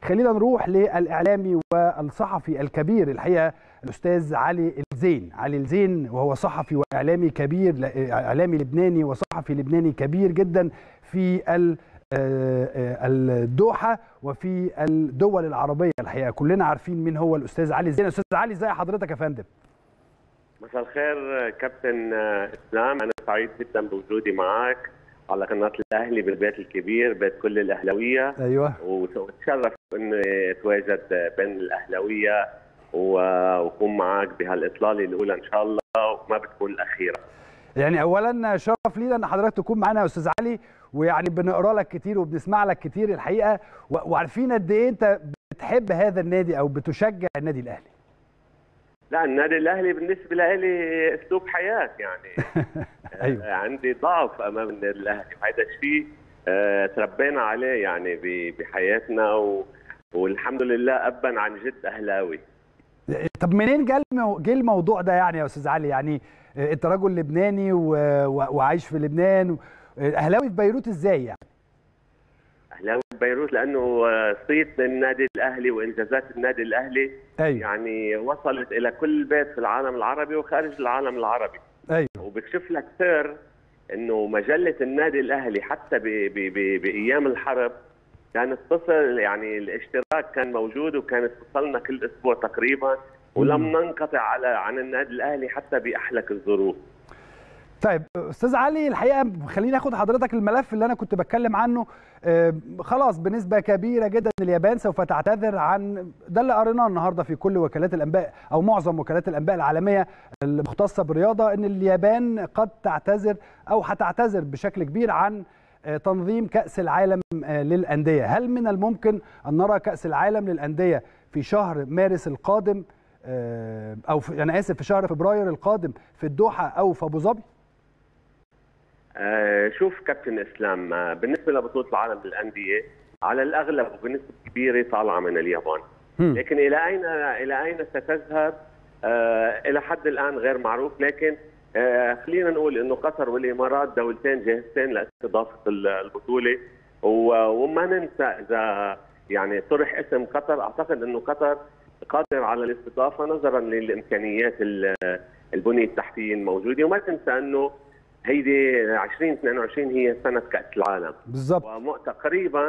خلينا نروح للاعلامي والصحفي الكبير الحقيقه الاستاذ علي الزين علي الزين وهو صحفي واعلامي كبير اعلامي لبناني وصحفي لبناني كبير جدا في الدوحه وفي الدول العربيه الحقيقه كلنا عارفين مين هو الاستاذ علي الزين استاذ علي ازي حضرتك يا فندم مساء الخير كابتن اسلام انا سعيد جدا بوجودي معك على قناه الاهلي بالبيت الكبير بيت كل الاهلاويه ايوه وتشرف اني اتواجد بين الاهلاويه واكون معك بهالاطلاله الاولى ان شاء الله وما بتكون الاخيره يعني اولا شرف لينا ان حضرتك تكون معانا يا استاذ علي ويعني بنقرا لك كتير وبنسمع لك كتير الحقيقه وعارفين قد ايه انت بتحب هذا النادي او بتشجع النادي الاهلي لا النادي الاهلي بالنسبه لي اسلوب حياه يعني أيوة. عندي ضعف امام النادي الاهلي وهذا الشيء آه تربينا عليه يعني بحياتنا و... والحمد لله ابا عن جد اهلاوي طب منين جه جه الموضوع ده يعني يا استاذ علي يعني انت رجل لبناني و... و... وعايش في لبنان اهلاوي في بيروت ازاي يعني اهلاوي في بيروت لانه صيت النادي الاهلي وانجازات النادي الاهلي أيوة. يعني وصلت الى كل بيت في العالم العربي وخارج العالم العربي ايوه وبكشف لك سر انه مجله النادي الاهلي حتى ب... ب... ب... بايام الحرب كانت تصل يعني الاشتراك كان موجود وكانت تصلنا كل اسبوع تقريبا ولم ننقطع على عن النادي الاهلي حتى باحلك الظروف طيب استاذ علي الحقيقه خليني اخد حضرتك الملف اللي انا كنت بتكلم عنه آه خلاص بنسبه كبيره جدا اليابان سوف تعتذر عن ده اللي قريناه النهارده في كل وكالات الانباء او معظم وكالات الانباء العالميه المختصه بالرياضه ان اليابان قد تعتذر او هتعتذر بشكل كبير عن تنظيم كاس العالم للانديه هل من الممكن ان نرى كاس العالم للانديه في شهر مارس القادم او في انا اسف في شهر فبراير القادم في الدوحه او في ابو ظبي آه شوف كابتن اسلام آه بالنسبه لبطوله العالم للانديه على الاغلب وبنسبه كبيره طالعه من اليابان هم. لكن الى اين الى اين ستذهب آه الى حد الان غير معروف لكن آه خلينا نقول انه قطر والامارات دولتين جاهزتين لاستضافه البطوله وما ننسى اذا يعني طرح اسم قطر اعتقد انه قطر قادر على الاستضافه نظرا للامكانيات البنيه التحتيه الموجوده وما تنسى انه هيدي 2022 هي سنه كاس العالم بالضبط وتقريبا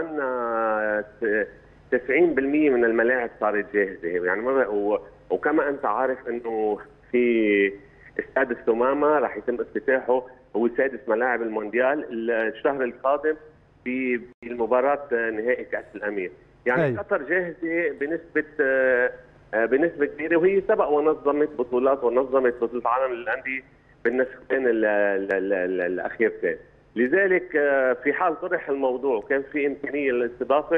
90% من الملاعب صارت جاهزه يعني وكما انت عارف انه في استاد الثمامه راح يتم افتتاحه هو سادس ملاعب المونديال الشهر القادم في المباراه نهائي كاس الامير يعني أي. قطر جاهزه بنسبه بنسبه كبيره وهي سبق ونظمت بطولات ونظمت بطوله العالم للانديه بالنسختين الاخيرتين لذلك في حال طرح الموضوع وكان في امكانيه للاستضافه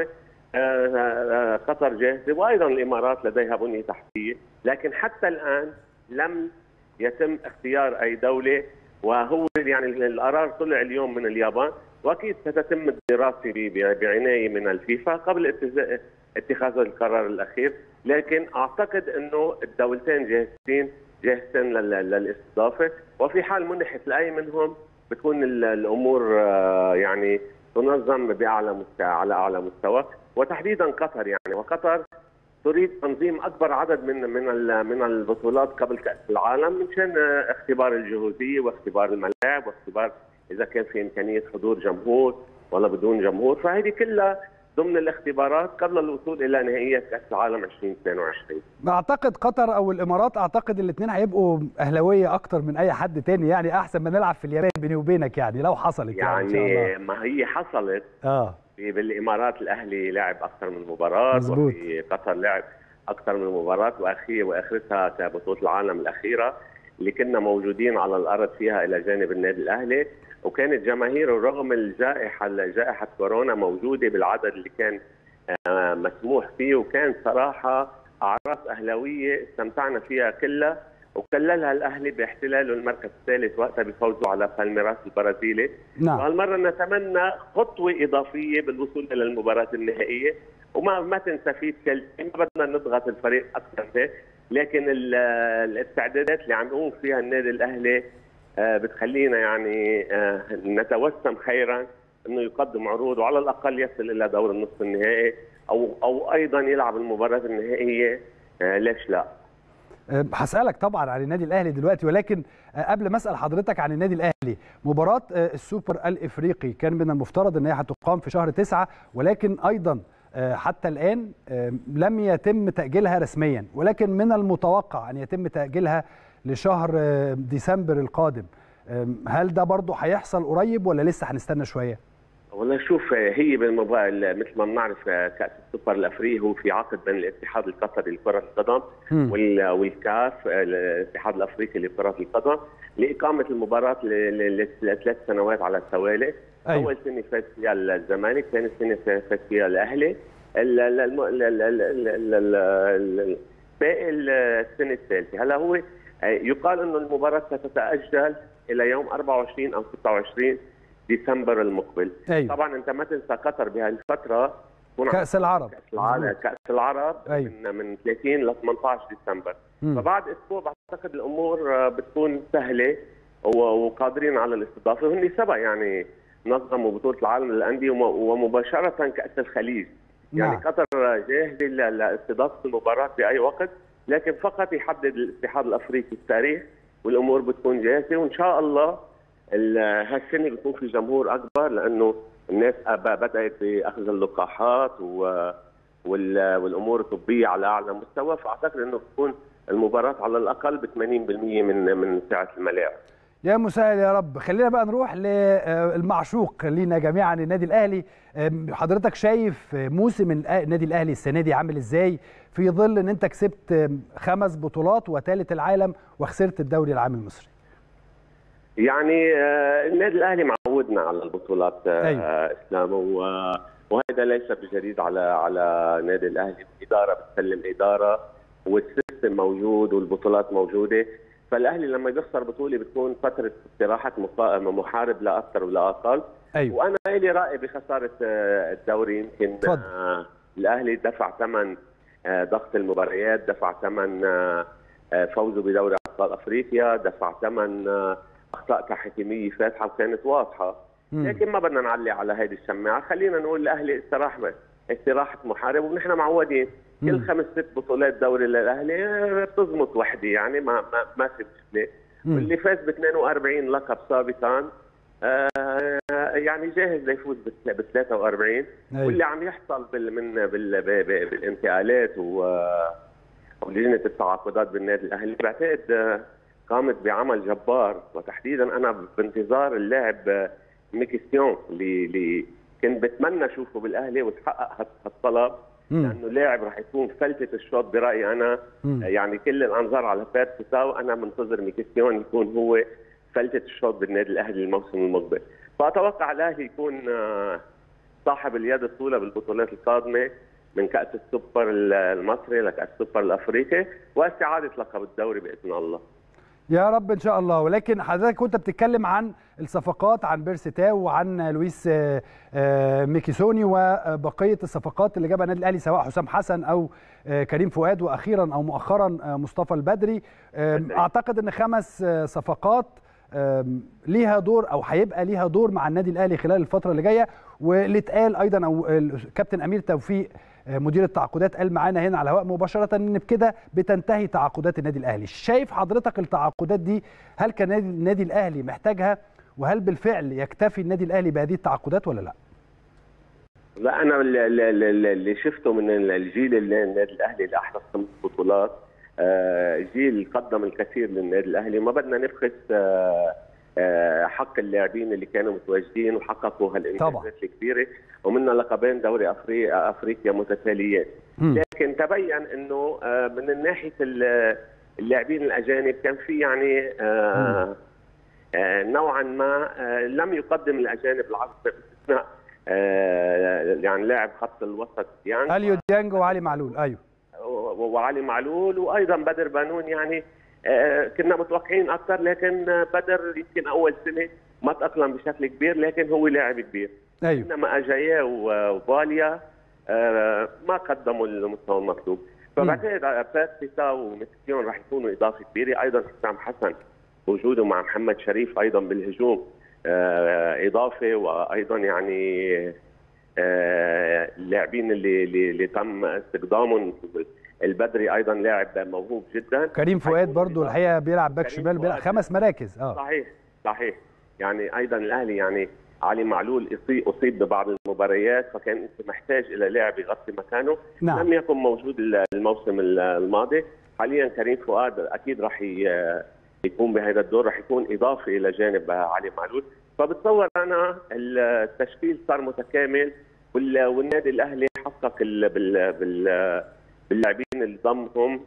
قطر جاهزه وايضا الامارات لديها بنيه تحتيه لكن حتى الان لم يتم اختيار اي دوله وهو يعني القرار طلع اليوم من اليابان واكيد ستتم الدراسه بعنايه من الفيفا قبل اتخاذ القرار الاخير لكن اعتقد انه الدولتين جاهزين جاهزين للاستضافه وفي حال منحت لاي منهم بتكون الامور يعني تنظم باعلى مستوى على اعلى مستوى وتحديدا قطر يعني وقطر تريد تنظيم اكبر عدد من من من البطولات قبل كاس العالم من شان اختبار الجهوزيه واختبار الملاعب واختبار اذا كان في امكانيه حضور جمهور ولا بدون جمهور فهذه كلها ضمن الاختبارات قبل الوصول الى نهائيات كاس العالم 2022 اعتقد قطر او الامارات اعتقد الاثنين هيبقوا اهلاويه اكتر من اي حد تاني يعني احسن ما نلعب في اليابان بيني وبينك يعني لو حصلت يعني, يعني إن ما هي حصلت اه بالامارات الاهلي لعب اكثر من مباراه مزبوط. وفي قطر لعب اكثر من مباراه واخير واخرتها كبطوله العالم الاخيره اللي كنا موجودين على الارض فيها الى جانب النادي الاهلي وكانت جماهير رغم الجائحه جائحه كورونا موجوده بالعدد اللي كان مسموح فيه وكان صراحه اعراس اهلاويه استمتعنا فيها كلها وكللها الاهلي باحتلاله المركز الثالث وقتها بفوزه على بالميراس البرازيلي نعم وهالمره نتمنى خطوه اضافيه بالوصول الى المباراه النهائيه وما ما تنسى في تشيلسي ما بدنا نضغط الفريق اكثر هيك لكن الاستعدادات اللي عم يقوم فيها النادي الاهلي بتخلينا يعني نتوسم خيرا انه يقدم عروض وعلى الاقل يصل الى دور النصف النهائي او او ايضا يلعب المباراه النهائيه ليش لا؟ هسألك طبعا عن النادي الاهلي دلوقتي ولكن قبل ما اسال حضرتك عن النادي الاهلي مباراه السوبر الافريقي كان من المفترض ان هي هتقام في شهر تسعة ولكن ايضا حتى الان لم يتم تاجيلها رسميا ولكن من المتوقع ان يتم تاجيلها لشهر ديسمبر القادم هل ده برضه هيحصل قريب ولا لسه هنستنى شويه؟ والله شوف هي بالمباراه مثل ما بنعرف كاس السوبر الافريقي هو في عقد بين الاتحاد القطري لكره القدم والكاف الاتحاد الافريقي لكره القدم لاقامه المباراه لثلاث سنوات على التوالي أيوة. اول سنه فاز فيها الزمالك ثاني سنه فاز فيها الاهلي باقي السنه الثالثه هلا هو يقال انه المباراه ستتاجل الى يوم 24 او 26 ديسمبر المقبل أيوة. طبعا انت ما تنسى قطر بهذه الفتره كاس العرب كاس العرب كاس العرب أيوة. من من 30 ل 18 ديسمبر مم. فبعد اسبوع بعتقد الامور بتكون سهله وقادرين على الاستضافه وهن سبق يعني نظموا بطوله العالم للانديه ومباشره كاس الخليج يعني نعم. قطر جاهزه لاستضافه المباراه باي وقت لكن فقط يحدد الاتحاد الافريقي التاريخ والامور بتكون جاهزه وان شاء الله هالسنه بيكون في جمهور اكبر لانه الناس بدات باخذ اللقاحات و والامور الطبيه على اعلى مستوى فاعتقد انه بتكون المباراه على الاقل ب 80% من من سعه الملاعب. يا مسهل يا رب خلينا بقى نروح للمعشوق لينا جميعا النادي الاهلي حضرتك شايف موسم النادي الاهلي السنه دي عامل ازاي في ظل ان انت كسبت خمس بطولات وثالث العالم وخسرت الدوري العام المصري يعني النادي الاهلي معودنا على البطولات أيوة. اسلام وهذا ليس بجديد على على نادي الاهلي الاداره بتسلم اداره والسيستم موجود والبطولات موجوده فالاهلي لما يخسر بطوله بتكون فتره استراحه محارب لا اكثر ولا اقل أيوة. وانا لي راي بخساره الدوري يمكن فضل. الاهلي دفع ثمن ضغط المباريات دفع ثمن فوزه بدوري ابطال افريقيا دفع ثمن اخطاء تحكيميه فاتحه وكانت واضحه لكن ما بدنا نعلي على هذه الشماعه خلينا نقول الاهلي استراح استراحه محارب ونحن معودين كل خمس ست بطولات دوري للاهلي بتزمط وحده يعني ما ما, ما في مشكله واللي فاز ب 42 لقب سابقا آه يعني جاهز ليفوز ب 43 أيوة. واللي عم يحصل بال من بال بالانتقالات و ولجنه التعاقدات بالنادي الاهلي بعتقد قامت بعمل جبار وتحديدا انا بانتظار اللاعب ميكيسيون اللي اللي كنت بتمنى اشوفه بالاهلي وتحقق هالطلب لانه لاعب راح يكون فلتة الشوط برايي انا مم. يعني كل الانظار على بيرس تاو انا منتظر ميكيسيون يكون هو فلتة الشوط بالنادي الاهلي الموسم المقبل فاتوقع الاهلي يكون صاحب اليد الطولى بالبطولات القادمه من كاس السوبر المصري لكاس السوبر الافريقي واستعاده لقب الدوري باذن الله يا رب ان شاء الله ولكن حضرتك كنت بتتكلم عن الصفقات عن بيرستاو وعن لويس ميكيسوني وبقيه الصفقات اللي جابها النادي الاهلي سواء حسام حسن او كريم فؤاد واخيرا او مؤخرا مصطفى البدري اعتقد ان خمس صفقات ليها دور او هيبقى ليها دور مع النادي الاهلي خلال الفتره اللي جايه واللي اتقال ايضا او كابتن امير توفيق مدير التعاقدات قال معانا هنا على الهواء مباشره ان بكده بتنتهي تعاقدات النادي الاهلي شايف حضرتك التعاقدات دي هل كان النادي الاهلي محتاجها وهل بالفعل يكتفي النادي الاهلي بهذه التعاقدات ولا لا لا انا اللي شفته من الجيل النادي الاهلي اللي احرز خمس بطولات جيل قدم الكثير للنادي الاهلي ما بدنا نبخس حق اللاعبين اللي كانوا متواجدين وحققوا هالانجازات الكبيره ومنها لقبين دوري افريقيا افريقيا متتاليات لكن تبين انه من ناحيه اللاعبين الاجانب كان في يعني نوعا ما لم يقدم الاجانب العرض باستثناء يعني لاعب خط الوسط يعني اليو ديانج وعلي معلول ايوه وعلي معلول وايضا بدر بانون يعني كنا متوقعين اكثر لكن بدر يمكن اول سنه ما تاقلم بشكل كبير لكن هو لاعب كبير ايوه انما اجايا وباليا ما قدموا المستوى المطلوب فبعتقد باتيتا ومكسيون راح يكونوا اضافه كبيره ايضا حسام حسن وجوده مع محمد شريف ايضا بالهجوم اضافه وايضا يعني اللاعبين اللي اللي, اللي تم استخدامهم البدري ايضا لاعب موهوب جدا كريم فؤاد برضو الحقيقه بيلعب باك شمال بيلعب خمس مراكز اه صحيح صحيح يعني ايضا الاهلي يعني علي معلول اصيب ببعض المباريات فكان انت محتاج الى لاعب يغطي مكانه نعم. لم يكن موجود الموسم الماضي حاليا كريم فؤاد اكيد راح يكون بهذا الدور راح يكون اضافه الى جانب علي معلول فبتصور انا التشكيل صار متكامل والنادي الاهلي حقق بال بال باللاعبين اللي ضمهم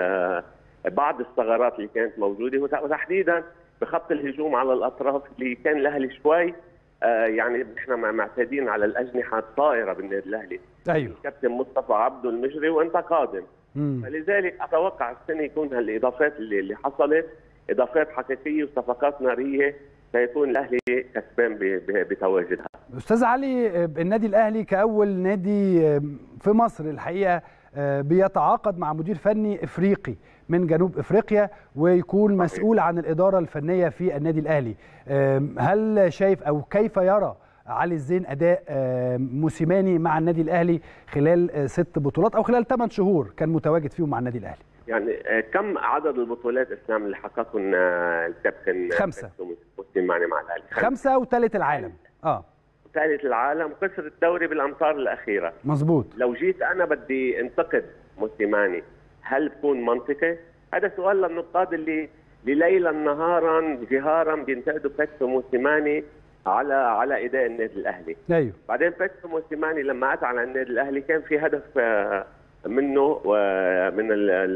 بعض الثغرات اللي كانت موجوده وتحديدا بخط الهجوم على الاطراف اللي كان الاهلي شوي آه يعني نحن معتادين على الاجنحه الطائره بالنادي الاهلي ايوه الكابتن مصطفى عبده المجري وانت قادم مم. فلذلك اتوقع السنه يكون هالاضافات اللي, اللي حصلت اضافات حقيقيه وصفقات ناريه سيكون الاهلي كسبان بتواجدها. استاذ علي النادي الاهلي كاول نادي في مصر الحقيقه بيتعاقد مع مدير فني افريقي من جنوب افريقيا ويكون مسؤول عن الاداره الفنيه في النادي الاهلي. هل شايف او كيف يرى علي الزين اداء موسيماني مع النادي الاهلي خلال ست بطولات او خلال ثمان شهور كان متواجد فيهم مع النادي الاهلي؟ يعني كم عدد البطولات اسلام اللي حققهم الكابتن خمسه موسيماني مع الاهلي؟ خمسه وثالث العالم اه ثالث العالم وخسر الدوري بالامتار الاخيره مظبوط لو جيت انا بدي انتقد موسيماني هل بكون منطقي؟ هذا سؤال للنقاد اللي ليلا نهارا جهارا بينتقدوا بيتسو موسيماني على على اداء النادي الاهلي ايوه بعدين بيتسو موسيماني لما اتى على النادي الاهلي كان في هدف منه ومن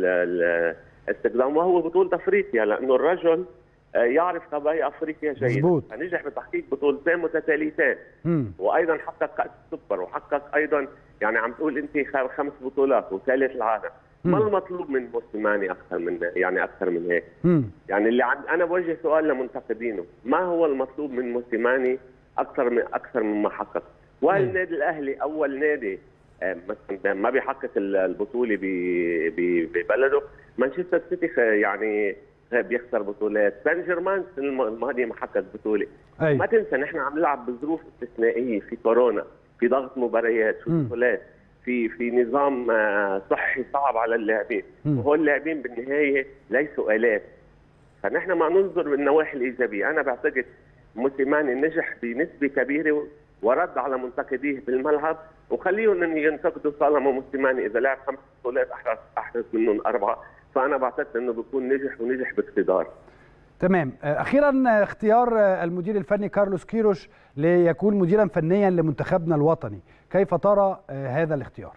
الاستخدام وهو بطوله افريقيا لانه الرجل يعرف قضايا افريقيا جيدا فنجح بتحقيق بطولتين متتاليتين وايضا حقق كاس السوبر وحقق ايضا يعني عم تقول انت خمس بطولات وثالث العالم ما المطلوب من موسيماني اكثر من يعني اكثر من هيك مم. يعني اللي عم انا بوجه سؤال لمنتقدينه ما هو المطلوب من موسيماني اكثر من اكثر مما حقق وهل النادي الاهلي اول نادي مثلا ما بيحقق البطوله ببلده مانشستر سيتي يعني بيخسر بطولات سان جيرمان السنه الماضيه ما حقق بطوله أي. ما تنسى نحن عم نلعب بظروف استثنائيه في كورونا في ضغط مباريات في بطولات في في نظام صحي صعب على اللاعبين وهول اللاعبين بالنهايه ليسوا الاف فنحن ما ننظر بالنواحي الايجابيه انا بعتقد موسيماني نجح بنسبه كبيره ورد على منتقديه بالملعب وخليهم ينتقدوا طالما موسيماني اذا لعب خمس بطولات احرز احرز منهم اربعه فانا بعتقد انه بيكون نجح ونجح باقتدار تمام اخيرا اختيار المدير الفني كارلوس كيروش ليكون مديرا فنيا لمنتخبنا الوطني كيف ترى هذا الاختيار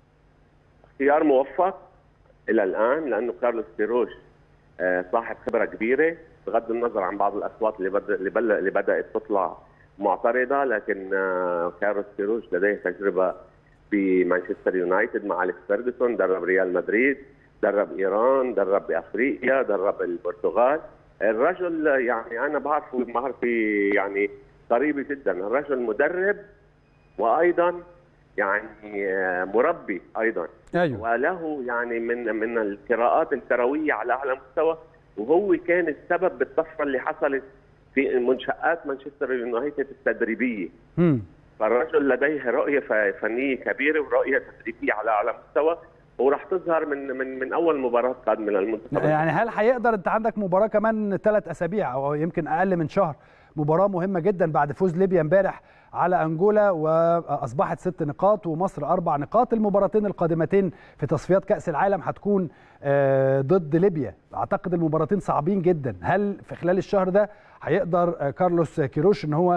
اختيار موفق الى الان لانه كارلوس كيروش صاحب خبره كبيره بغض النظر عن بعض الاصوات اللي بد... اللي بدات تطلع معترضه لكن كارلوس كيروش لديه تجربه في مانشستر يونايتد مع اليكس فيرجسون درب ريال مدريد درب ايران درب بافريقيا درب البرتغال الرجل يعني انا بعرفه معرفه يعني قريبه جدا الرجل مدرب وايضا يعني مربي ايضا أيوه. وله يعني من من القراءات الكرويه على اعلى مستوى وهو كان السبب بالطفره اللي حصلت في منشات مانشستر يونايتد التدريبيه م. فالرجل لديه رؤيه فنيه كبيره ورؤيه تدريبيه على اعلى مستوى وراح تظهر من من من اول مباراه قادمه للمنتخب يعني هل هيقدر انت عندك مباراه كمان ثلاث اسابيع او يمكن اقل من شهر مباراه مهمه جدا بعد فوز ليبيا امبارح على انجولا واصبحت ست نقاط ومصر اربع نقاط المباراتين القادمتين في تصفيات كاس العالم هتكون ضد ليبيا اعتقد المباراتين صعبين جدا هل في خلال الشهر ده هيقدر كارلوس كيروش ان هو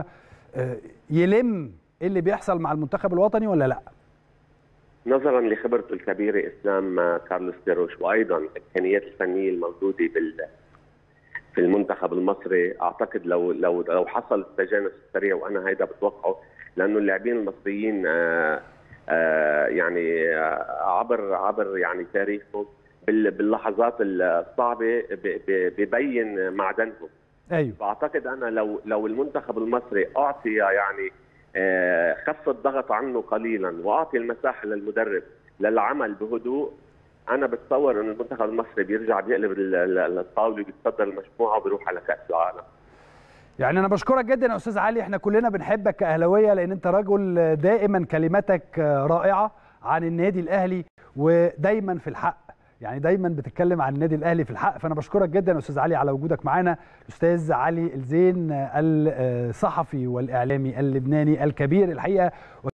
يلم ايه اللي بيحصل مع المنتخب الوطني ولا لا نظرا لخبرته الكبيره اسلام كارلوس كيروش وايضا الامكانيات الفنيه الموجوده بال في المنتخب المصري اعتقد لو لو لو حصل التجانس السريع وانا هيدا بتوقعه لانه اللاعبين المصريين آآ آآ يعني عبر عبر يعني تاريخهم باللحظات الصعبه ببين معدنهم ايوه فاعتقد انا لو لو المنتخب المصري اعطي يعني خف الضغط عنه قليلا واعطي المساحه للمدرب للعمل بهدوء انا بتصور ان المنتخب المصري بيرجع بيقلب الطاوله بيتصدر المجموعه وبيروح على كاس العالم يعني انا بشكرك جدا يا استاذ علي احنا كلنا بنحبك كاهلاويه لان انت رجل دائما كلماتك رائعه عن النادي الاهلي ودايما في الحق يعني دايما بتتكلم عن النادي الاهلي في الحق فانا بشكرك جدا يا استاذ علي على وجودك معانا الاستاذ علي الزين الصحفي والاعلامي اللبناني الكبير الحقيقه